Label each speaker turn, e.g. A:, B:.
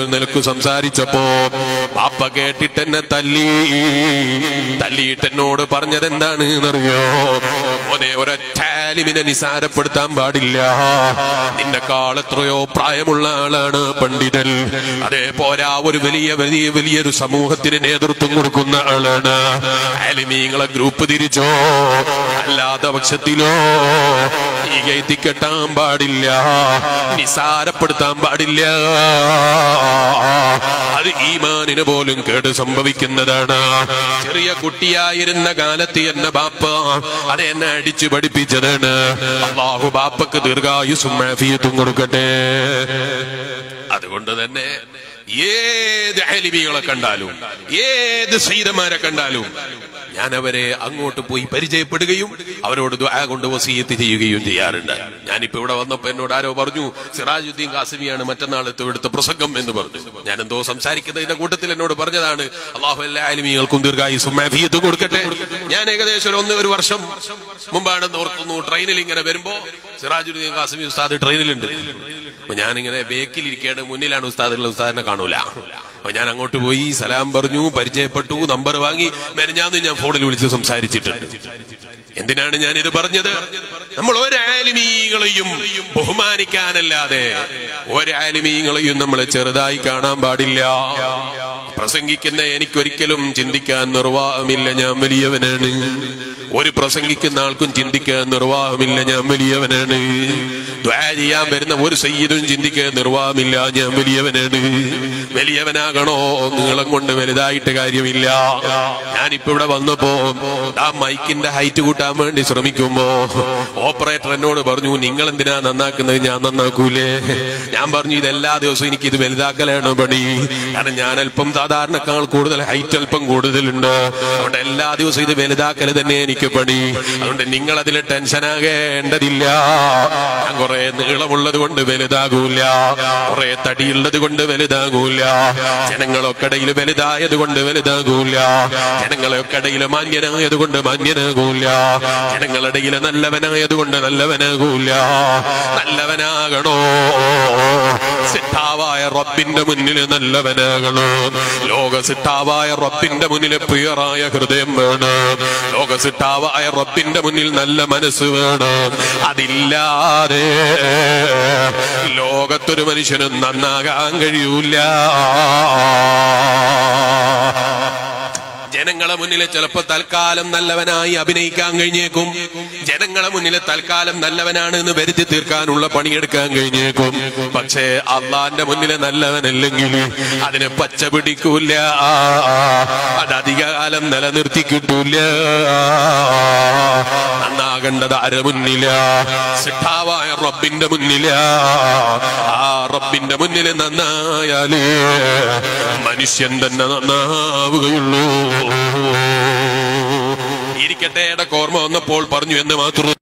A: നിലക്ക് സംസാരിച്ചപ്പോ പാപ്പ കേട്ടിട്ട് എന്നെ തല്ലി തല്ലിയിട്ട് എന്നോട് പറഞ്ഞത് എന്താണ് എന്നറിയോ മോനെ ഒരൊറ്റാലിമിനെ നിസാരപ്പെടുത്താൻ പാടില്ല നിന്നെക്കാൾ എത്രയോ പ്രായമുള്ള ആളാണ് പണ്ഡിതൻ അതേ പോരാ ഒരു വലിയ വലിയ വലിയൊരു സമൂഹത്തിന് നേതൃത്വം കൊടുക്കുന്ന ആളാണ് ആലിമീങ്ങളെ ഗ്രൂപ്പ് തിരിച്ചോ അല്ലാത്ത പക്ഷത്തിലോ ഈ എത്തിക്കെട്ടാൻ പാടില്ല നിസാരപ്പെടുത്താൻ പാടില്ല അത് ഈമാനിന് പോലും കേട് സംഭവിക്കുന്നതാണ് ചെറിയ കുട്ടിയായിരുന്ന കാലത്ത് എന്നെ ബാപ്പ അത് എന്നെ അടിച്ചു പഠിപ്പിച്ചതാണ് അള്ളാഹു ബാപ്പക്ക് ദീർഘായുസും മാഫിയത്തും കൊടുക്കട്ടെ അതുകൊണ്ട് തന്നെ ഏത് അലിബികളെ കണ്ടാലും ഏത് സൈതന്മാരെ കണ്ടാലും ഞാൻ അവരെ അങ്ങോട്ട് പോയി പരിചയപ്പെടുകയും അവരോട് ദുആ കൊണ്ട് വസീയത്ത് ചെയ്യുകയും ചെയ്യാറുണ്ട് ഞാനിപ്പോ ഇവിടെ വന്നപ്പോ എന്നോട് ആരോ പറഞ്ഞു സിറാജുദ്ദീൻ കാസിമിയാണ് മറ്റന്നാൾ ഇവിടുത്തെ പ്രസംഗം എന്ന് പറഞ്ഞു ഞാൻ എന്തോ സംസാരിക്കുന്നതിന്റെ കൂട്ടത്തിൽ എന്നോട് പറഞ്ഞതാണ് അള്ളാഹു എല്ലാ ആലിമികൾക്കും ദീർഘായുസും മാഫിയത്തും കൊടുക്കട്ടെ ഞാൻ ഏകദേശം ഒരു ഒന്ന് ഒരു വർഷം മുമ്പാണെന്ന് ഓർക്കുന്നു ട്രെയിനിൽ ഇങ്ങനെ വരുമ്പോ സിറാജുദ്ദീൻ കാസിമി ഉസ്താദ് ട്രെയിനിലുണ്ട് അപ്പൊ ഞാനിങ്ങനെ ബേക്കിലിരിക്കുകയാണ് മുന്നിലാണ് ഉസ്താദുള്ള ഉസ്താദിനെ കാണൂല അപ്പൊ ഞാൻ അങ്ങോട്ട് പോയി സലാം പറഞ്ഞു പരിചയപ്പെട്ടു നമ്പർ വാങ്ങി മെനഞ്ഞാന്ന് ഞാൻ ഫോണിൽ വിളിച്ച് സംസാരിച്ചിട്ടുണ്ട് എന്തിനാണ് ഞാൻ ഇത് പറഞ്ഞത് നമ്മൾ ഒരാലിമീങ്ങളെയും ബഹുമാനിക്കാനല്ലാതെ ഒരാലിമീങ്ങളെയും നമ്മൾ ചെറുതായി കാണാൻ പാടില്ല പ്രസംഗിക്കുന്ന എനിക്കൊരിക്കലും ചിന്തിക്കാൻ നിർവാഹമില്ല ഞാൻ വലിയവനാണ് ഒരു പ്രസംഗിക്കുന്ന ആൾക്കും ചിന്തിക്കാൻ നിർവാഹമില്ല ഞാൻ വലിയവനാണ് ദ്വാ ചെയ്യാൻ വരുന്ന ഒരു സയ്യിദും ചിന്തിക്കാൻ നിർവാഹമില്ല ഞാൻ വലിയവനാണ് വലിയവനാകണോ നീളം കൊണ്ട് വലുതായിട്ട് കാര്യമില്ല ഞാനിപ്പോ ഇവിടെ വന്നപ്പോ ആ മൈക്കിന്റെ ഹൈറ്റ് കൂട്ടാൻ വേണ്ടി ശ്രമിക്കുമ്പോ ഓപ്പറേറ്റർ എന്നോട് പറഞ്ഞു നിങ്ങൾ എന്തിനാ നന്നാക്കുന്നത് ഞാൻ നന്നാക്കൂലേ ഞാൻ പറഞ്ഞു ഇത് എല്ലാ ദിവസവും എനിക്ക് ഇത് വലുതാക്കലാണ് പണി കാരണം ഞാൻ അല്പം സാധാരണക്കാൾ കൂടുതൽ ഹൈറ്റ് അല്പം കൂടുതലുണ്ട് അതുകൊണ്ട് എല്ലാ ദിവസവും ഇത് വലുതാക്കൽ തന്നെ എനിക്ക് പണി അതുകൊണ്ട് നിങ്ങൾ അതിൽ ടെൻഷനാകേണ്ടതില്ല ഞാൻ കുറെ നീളമുള്ളത് കൊണ്ട് വലുതാകൂല കുറെ തടിയുള്ളത് കൊണ്ട് വലുതാകൂല ജനങ്ങളൊക്കടയിൽ വലുതായത് കൊണ്ട് വലുതാകൂല ജനങ്ങളൊക്കടയിൽ മാന്യനായത് കൊണ്ട് മാന്യനാകൂല ജനങ്ങളിടയിൽ നല്ലവനായത് കൊണ്ട് നല്ലവനാകൂല നല്ലവനാകണോ സിദ്ധാവായ റബ്ബിന്റെ മുന്നിൽ നല്ലവനാകണോ ലോക സിദ്ധാവായ റബ്ബിന്റെ മുന്നിൽ പ്രിയറായ ഹൃദയം വേണം ലോക സിദ്ധാവായ റബ്ബിന്റെ മുന്നിൽ നല്ല മനസ്സ് വേണം അതില്ലാതെ ലോകത്തൊരു മനുഷ്യനും നന്നാകാൻ കഴിയൂല ജനങ്ങളെ മുന്നിൽ ചിലപ്പോ തൽക്കാലം നല്ലവനായി അഭിനയിക്കാൻ കഴിഞ്ഞേക്കും ജനങ്ങളെ മുന്നിൽ തൽക്കാലം നല്ലവനാണ് എന്ന് വരുത്തി തീർക്കാനുള്ള പണിയെടുക്കാൻ കഴിഞ്ഞേക്കും പക്ഷേ അള്ളാന്റെ മുന്നിൽ നല്ലവനല്ലെങ്കിൽ അതിന് പച്ച പിടിക്കൂല അത് അധികകാലം നിലനിർത്തി കിട്ടൂല നന്നാകേണ്ടത് ആര മുന്നില സിദ്ധാവായ റബ്ബിന്റെ മുന്നില ആ റബ്ബിന്റെ മുന്നിൽ നന്നായാലേ മനുഷ്യൻ തന്നെ നന്നാവുകയുള്ളൂ ഇരിക്കട്ടെ ഇടക്ക് ഓർമ്മ വന്നപ്പോൾ പറഞ്ഞു എന്ന് മാത്രം